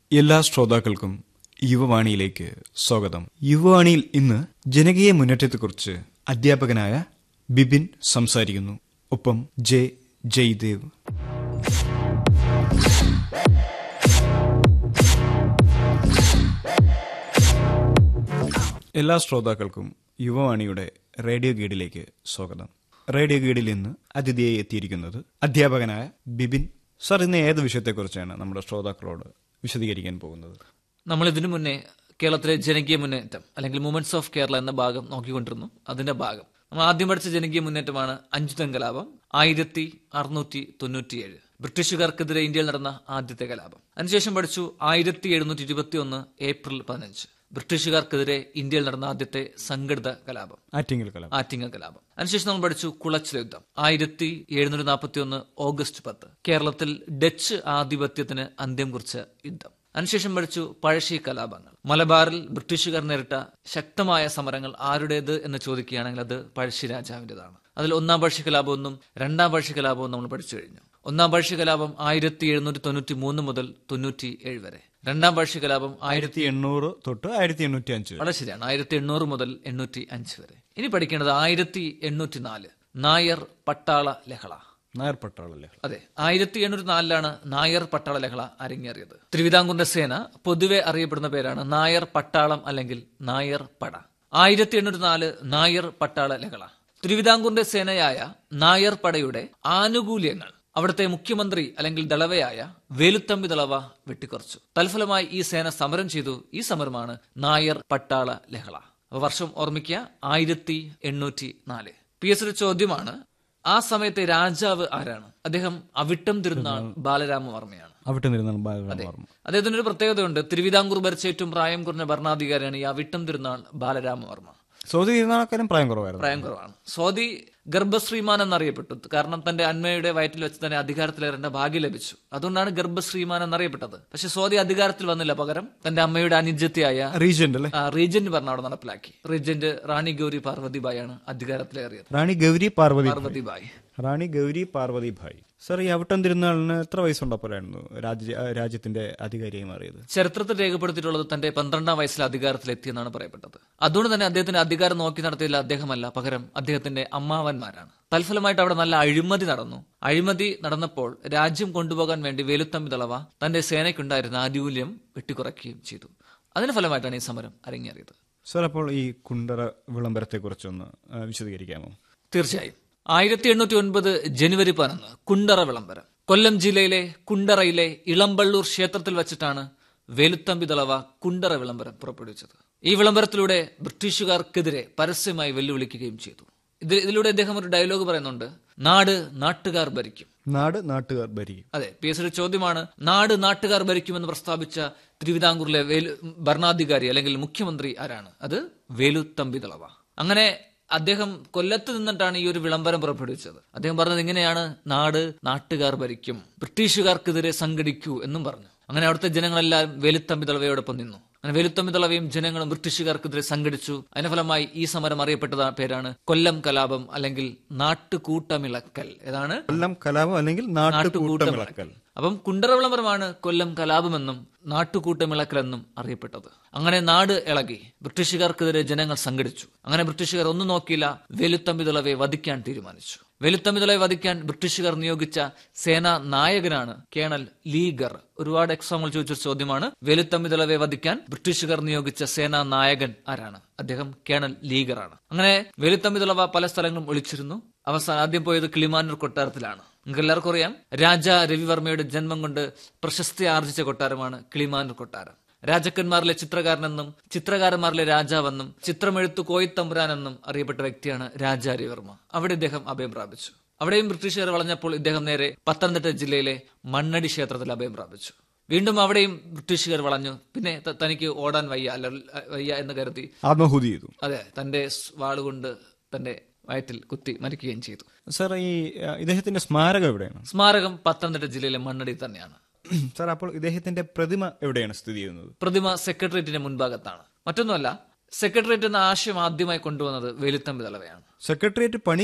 എല്ലാ ശ്രോതാക്കൾക്കും യുവവാണിയിലേക്ക് സ്വാഗതം യുവവാണിയിൽ ഇന്ന് ജനകീയ മുന്നേറ്റത്തെക്കുറിച്ച് അധ്യാപകനായ ബിബിൻ സംസാരിക്കുന്നു ഒപ്പം ജെ ജയ്ദേവ് എല്ലാ ശ്രോതാക്കൾക്കും യുവവാണിയുടെ റേഡിയോ ഗൈഡിലേക്ക് സ്വാഗതം റേഡിയോ ഗൈഡിൽ ഇന്ന് അതിഥിയായി എത്തിയിരിക്കുന്നത് അധ്യാപകനായ ബിബിൻ സർ ഇന്ന് ഏത് വിഷയത്തെക്കുറിച്ചാണ് നമ്മുടെ ശ്രോതാക്കളോട് വിശദീകരിക്കാൻ പോകുന്നത് നമ്മൾ ഇതിനു മുന്നേ കേരളത്തിലെ ജനകീയ മുന്നേറ്റം അല്ലെങ്കിൽ മൂവ്മെന്റ്സ് ഓഫ് കേരള എന്ന ഭാഗം നോക്കിക്കൊണ്ടിരുന്നു അതിന്റെ ഭാഗം നമ്മൾ ആദ്യം പഠിച്ച ജനകീയ മുന്നേറ്റമാണ് അഞ്ചുതം കലാപം ആയിരത്തി അറുന്നൂറ്റി തൊണ്ണൂറ്റിയേഴ് ബ്രിട്ടീഷുകാർക്കെതിരെ ഇന്ത്യയിൽ നടന്ന ആദ്യത്തെ കലാപം അതിനുശേഷം പഠിച്ചു ആയിരത്തി എഴുന്നൂറ്റി ഇരുപത്തി ഒന്ന് ഏപ്രിൽ പതിനഞ്ച് ബ്രിട്ടീഷുകാർക്കെതിരെ ഇന്ത്യയിൽ നടന്ന ആദ്യത്തെ സംഘടിത കലാപം ആറ്റിങ്ങൽ കലാം ആറ്റിങ്ങൽ കലാപം അതിനുശേഷം നമ്മൾ പഠിച്ചു കുളച്ചിൽ യുദ്ധം ആയിരത്തി എഴുന്നൂറ്റി നാൽപ്പത്തി ഒന്ന് ഓഗസ്റ്റ് പത്ത് കേരളത്തിൽ ഡച്ച് ആധിപത്യത്തിന് അന്ത്യം കുറിച്ച യുദ്ധം അതിനുശേഷം പഠിച്ചു പഴശ്ശി കലാപങ്ങൾ മലബാറിൽ ബ്രിട്ടീഷുകാർ നേരിട്ട ശക്തമായ സമരങ്ങൾ ആരുടേത് എന്ന് ചോദിക്കുകയാണെങ്കിൽ അത് പഴശ്ശി രാജാവിൻ്റെതാണ് അതിൽ ഒന്നാം പഴശ്ശി കലാപമൊന്നും രണ്ടാം പഴശ്ശി കലാപവും നമ്മൾ പഠിച്ചു കഴിഞ്ഞു ഒന്നാം പഴശ്ശി കലാപം ആയിരത്തി എഴുന്നൂറ്റി തൊണ്ണൂറ്റി മൂന്ന് മുതൽ തൊണ്ണൂറ്റി ഏഴ് വരെ രണ്ടാം പഴശ്ശി കലാപം ആയിരത്തി ആയിരത്തി എണ്ണൂറ് തൊട്ട് ആയിരത്തി എണ്ണൂറ്റി അഞ്ച് വളരെ ശരിയാണ് ആയിരത്തി എണ്ണൂറ് മുതൽ എണ്ണൂറ്റി അഞ്ച് വരെ ഇനി പഠിക്കേണ്ടത് ആയിരത്തി എണ്ണൂറ്റി നാല് നായർ പട്ടാള ലഹള നായർ പട്ടാളല്ലേ അതെ ആയിരത്തി എണ്ണൂറ്റി നാലിലാണ് നായർ പട്ടാള ലഹള അരങ്ങേറിയത് തിരുവിതാംകൂറിന്റെ സേന പൊതുവെ അറിയപ്പെടുന്ന പേരാണ് നായർ പട്ടാളം അല്ലെങ്കിൽ നായർ പട ആയിരത്തി എണ്ണൂറ്റി നാല് നായർ പട്ടാള ലഹള തിരുവിതാംകൂറിന്റെ സേനയായ നായർ പടയുടെ ആനുകൂല്യങ്ങൾ അവിടുത്തെ മുഖ്യമന്ത്രി അല്ലെങ്കിൽ ദളവയായ വേലുത്തമ്പി ദളവ വെട്ടിക്കുറച്ചു തൽഫലമായി ഈ സേന സമരം ചെയ്തു ഈ സമരമാണ് നായർ പട്ടാള ലഹള അപ്പൊ വർഷം ഓർമ്മിക്കുക ആയിരത്തി എണ്ണൂറ്റി നാല് പി എസ് ഒരു ചോദ്യമാണ് ആ സമയത്തെ രാജാവ് ആരാണ് അദ്ദേഹം അവിട്ടം തിരുനാൾ ബാലരാമവർമ്മയാണ് അവിടെ നിന്നിരുന്നാണ് ബാലരാമവർമ്മ അദ്ദേഹത്തിന് ഒരു പ്രത്യേകതയുണ്ട് തിരുവിതാംകൂർ ഭരിച്ച ഏറ്റവും പ്രായം കുറഞ്ഞ ഭരണാധികാരിയാണ് ഈ അവിട്ടം തിരുനാൾ ബാലരാമവർമ്മ സൗദി ഇരുന്നാക്കാനും പ്രായം കുറവായിരുന്നു പ്രായം കുറവാണ് സ്വാതി ഗർഭശ്രീമാൻ എന്നറിയപ്പെട്ടു കാരണം തന്റെ അന്മയുടെ വയറ്റിൽ വെച്ച് തന്നെ അധികാരത്തിലേറേണ്ട ഭാഗ്യം ലഭിച്ചു അതുകൊണ്ടാണ് ഗർഭശ്രീമാൻ എന്നറിയപ്പെട്ടത് പക്ഷെ സ്വാതി അധികാരത്തിൽ വന്നില്ല പകരം തന്റെ അമ്മയുടെ അനുജത്തിയായ റീജന്റ് അല്ലേ ആ, റീജന്റ് ഭരണം അവിടെ നടപ്പിലാക്കി റീജന്റ് റാണി ഗൗരി പാർവതിബായാണ് അധികാരത്തിലേറിയത് റാണി ഗൗരി പാർവതി പാർവതിബായി റാണി ഗൗരി പാർവതി ഭായ് സർ ഈ അവിട്ടം തിരുനാളിന് എത്ര വയസ്സുണ്ടപ്പോഴായിരുന്നു രാജ്യ രാജ്യത്തിന്റെ അധികാരിയായി മാറിയത് ചരിത്രത്തിൽ രേഖപ്പെടുത്തിയിട്ടുള്ളത് തന്റെ പന്ത്രണ്ടാം വയസ്സിൽ അധികാരത്തിലെത്തിയെന്നാണ് പറയപ്പെട്ടത് അതുകൊണ്ട് തന്നെ അദ്ദേഹത്തിന്റെ അധികാരം നോക്കി നടത്തിയില്ല അദ്ദേഹമല്ല പകരം അദ്ദേഹത്തിന്റെ അമ്മാവന്മാരാണ് തൽഫലമായിട്ട് അവിടെ നല്ല അഴിമതി നടന്നു അഴിമതി നടന്നപ്പോൾ രാജ്യം കൊണ്ടുപോകാൻ വേണ്ടി വേലുത്തമ്പി തളവ തന്റെ സേനയ്ക്കുണ്ടായിരുന്ന ആനുകൂല്യം വെട്ടിക്കുറയ്ക്കുകയും ചെയ്തു അതിന് ഫലമായിട്ടാണ് ഈ സമരം അരങ്ങേറിയത് സർ അപ്പോൾ ഈ കുണ്ടറ വിളംബരത്തെ കുറിച്ചൊന്ന് വിശദീകരിക്കാമോ തീർച്ചയായും ആയിരത്തി എണ്ണൂറ്റി ഒൻപത് ജനുവരി പതിനൊന്ന് കുണ്ടറ വിളംബരം കൊല്ലം ജില്ലയിലെ കുണ്ടറയിലെ ഇളമ്പള്ളൂർ ക്ഷേത്രത്തിൽ വച്ചിട്ടാണ് വേലുത്തമ്പി ദളവ കുണ്ടറ വിളംബരം പുറപ്പെടുവിച്ചത് ഈ വിളംബരത്തിലൂടെ ബ്രിട്ടീഷുകാർക്കെതിരെ പരസ്യമായി വെല്ലുവിളിക്കുകയും ചെയ്തു ഇതിൽ ഇതിലൂടെ അദ്ദേഹം ഒരു ഡയലോഗ് പറയുന്നുണ്ട് നാട് നാട്ടുകാർ ഭരിക്കും നാട് നാട്ടുകാർ ഭരിക്കും അതെ പി എസ് ചോദ്യമാണ് നാട് നാട്ടുകാർ ഭരിക്കുമെന്ന് പ്രസ്താവിച്ച തിരുവിതാംകൂറിലെ വേലു ഭരണാധികാരി അല്ലെങ്കിൽ മുഖ്യമന്ത്രി ആരാണ് അത് വേലുത്തമ്പി ദളവ അങ്ങനെ അദ്ദേഹം കൊല്ലത്ത് നിന്നിട്ടാണ് ഈ ഒരു വിളംബരം പുറപ്പെടുവിച്ചത് അദ്ദേഹം പറഞ്ഞത് ഇങ്ങനെയാണ് നാട് നാട്ടുകാർ ഭരിക്കും ബ്രിട്ടീഷുകാർക്കെതിരെ സംഘടിക്കൂ എന്നും പറഞ്ഞു അങ്ങനെ അവിടുത്തെ ജനങ്ങളെല്ലാം വേലുത്തമ്പി ദളവയോടൊപ്പം നിന്നു അങ്ങനെ വേലുത്തമ്പി ദളവയും ജനങ്ങളും ബ്രിട്ടീഷുകാർക്കെതിരെ സംഘടിച്ചു അതിന്റെ ഫലമായി ഈ സമരം അറിയപ്പെട്ട പേരാണ് കൊല്ലം കലാപം അല്ലെങ്കിൽ നാട്ടുകൂട്ടമിളക്കൽ ഏതാണ് കൊല്ലം കലാപം അല്ലെങ്കിൽ നാട്ടുകൂട്ടമിളക്കൽ അപ്പം കുണ്ടറ വിളംബരമാണ് കൊല്ലം കലാപമെന്നും നാട്ടുകൂട്ടമിളക്കലെന്നും അറിയപ്പെട്ടത് അങ്ങനെ നാട് ഇളകി ബ്രിട്ടീഷുകാർക്കെതിരെ ജനങ്ങൾ സംഘടിച്ചു അങ്ങനെ ബ്രിട്ടീഷുകാർ ഒന്നും നോക്കിയില്ല വേലുത്തമ്പി ദളവയെ വധിക്കാൻ തീരുമാനിച്ചു വേലുത്തമ്പി ദളവയെ വധിക്കാൻ ബ്രിട്ടീഷുകാർ നിയോഗിച്ച സേനാ നായകനാണ് കേണൽ ലീഗർ ഒരുപാട് എക്സാമ്പിൾ ചോദിച്ചൊരു ചോദ്യമാണ് വേലുത്തമ്പി ദളവയെ വധിക്കാൻ ബ്രിട്ടീഷുകാർ നിയോഗിച്ച സേനാ നായകൻ ആരാണ് അദ്ദേഹം കേണൽ ലീഗറാണ് അങ്ങനെ വേലുത്തമ്പി ദളവ പല സ്ഥലങ്ങളും ഒളിച്ചിരുന്നു അവസാനം ആദ്യം പോയത് കിളിമാനൂർ കൊട്ടാരത്തിലാണ് നിങ്ങൾക്ക് എല്ലാവർക്കും അറിയാം രാജ രവിവർമ്മയുടെ ജന്മം കൊണ്ട് പ്രശസ്തി ആർജിച്ച കൊട്ടാരമാണ് കിളിമാനൂർ കൊട്ടാരം രാജാക്കന്മാരിലെ ചിത്രകാരനെന്നും ചിത്രകാരന്മാരിലെ രാജാവെന്നും ചിത്രമെഴുത്തു കോയിത്തമ്പുരാനെന്നും അറിയപ്പെട്ട വ്യക്തിയാണ് രാജ രവിവർമ്മ അവിടെ ഇദ്ദേഹം അഭയം പ്രാപിച്ചു അവിടെയും ബ്രിട്ടീഷുകാർ വളഞ്ഞപ്പോൾ ഇദ്ദേഹം നേരെ പത്തനംതിട്ട ജില്ലയിലെ മണ്ണടി ക്ഷേത്രത്തിൽ അഭയം പ്രാപിച്ചു വീണ്ടും അവിടെയും ബ്രിട്ടീഷുകാർ വളഞ്ഞു പിന്നെ ത- തനിക്ക് ഓടാൻ വയ്യ അല്ല വയ്യ എന്ന് കരുതി ആത്മഹൂതി ചെയ്തു അതെ തന്റെ സ് വാളുകൊണ്ട് തന്റെ വയറ്റിൽ കുത്തി മരിക്കുകയും ചെയ്തു സർ ഈ ആ, ഇദ്ദേഹത്തിന്റെ സ്മാരകം എവിടെയാണ് സ്മാരകം പത്തനംതിട്ട ജില്ലയിലെ മണ്ണടി തന്നെയാണ് സർ അപ്പോൾ ഇദ്ദേഹത്തിന്റെ പ്രതിമ എവിടെയാണ് സ്ഥിതി ചെയ്യുന്നത് പ്രതിമ സെക്രട്ടേറിയറ്റിന്റെ മുൻഭാഗത്താണ് മറ്റൊന്നുമല്ല സെക്രട്ടേറിയറ്റ് എന്ന ആശയം ആദ്യമായി കൊണ്ടുവന്നത് വേലുത്തമ്പി തലവയാണ് സെക്രട്ടേറിയറ്റ് പണി